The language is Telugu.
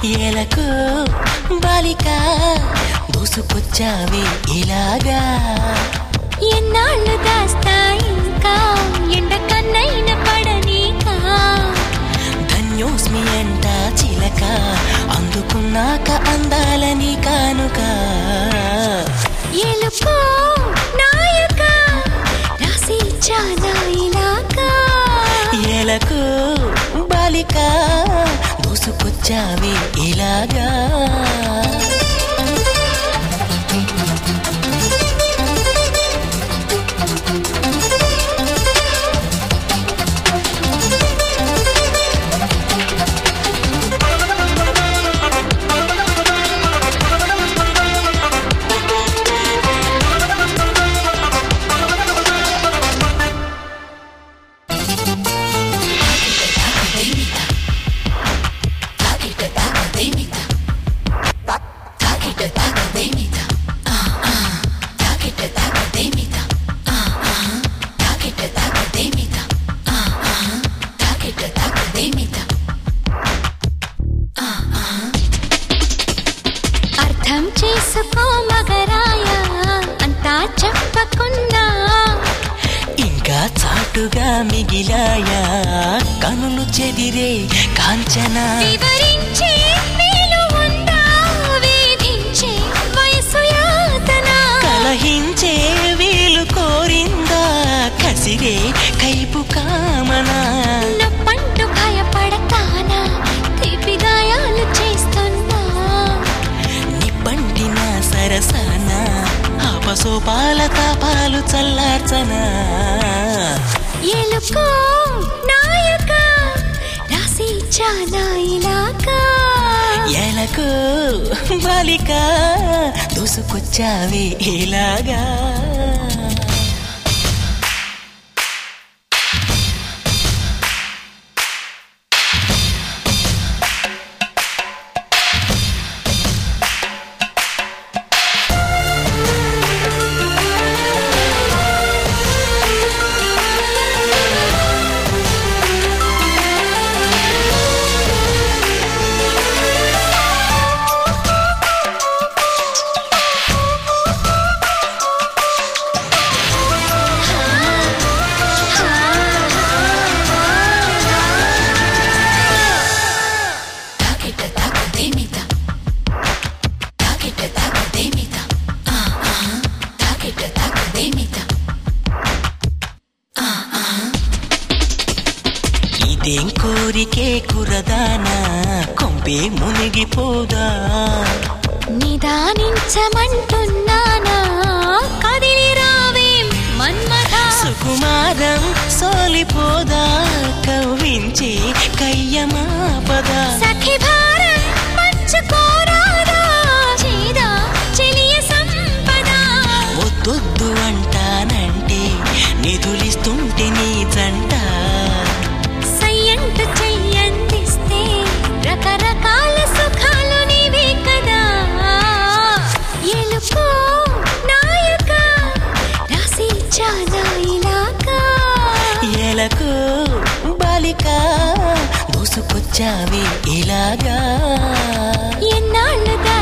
ఎలకు బాలిక దూసుకొచ్చావే ఇలాగా ఎన్నాళ్ళు దాస్తా ఇంకా ఎండ కన్నైన పడనీకా ధన్యోస్మి అంట చిలక అందుకున్నాక అందాలని కానుక ఎలుకో నాయక రాసి చాలా ఇలాగా ఎలకు బాలిక దూసుకొచ్చావే ఇలాగా అర్థం చేసుకో మగరాయ అంతా చెప్పకున్నా ఇంకా చాటుగా మిగిలాయా కనులు చెదిరే కాంచనా వివరించే వీలు ఉందా వేధించే వయసు యాతన కలహించే వీలు కోరిందా కసిరే కైపు కామనా నొప్పంటూ భయపడతానా తీపి గాయాలు చేస్తున్నా నిప్పంటిన సరసన ఆపసోపాల తాపాలు చల్లార్చనా ఎలుకో నాయక రాసి చాలా ఇలాగా ఎలకు బాలిక దూసుకొచ్చావే ఇలాగా ఇదేం కోరికే కురదానా కొంపే మునిగిపోదా నిదానించమంటున్నానా కదిలి రావేం మన్మథ సుకుమారం సోలిపోదా కవ్వించి కయ్యమాపదా సఖి భారం పంచుకోరాదా చేదా చెలియ సంపద వద్దొద్దు అంటానంటే నిధులిస్తుంటే నీ జంట సయ్యంటు చెయ్యందిస్తే రకరకాల సుఖాలు నీవే కదా ఎలుకో నాయక రాసి చాలా ఇలాగా ఎలకు బాలిక దూసుకొచ్చావే ఇలాగా ఎన్నాళ్ళు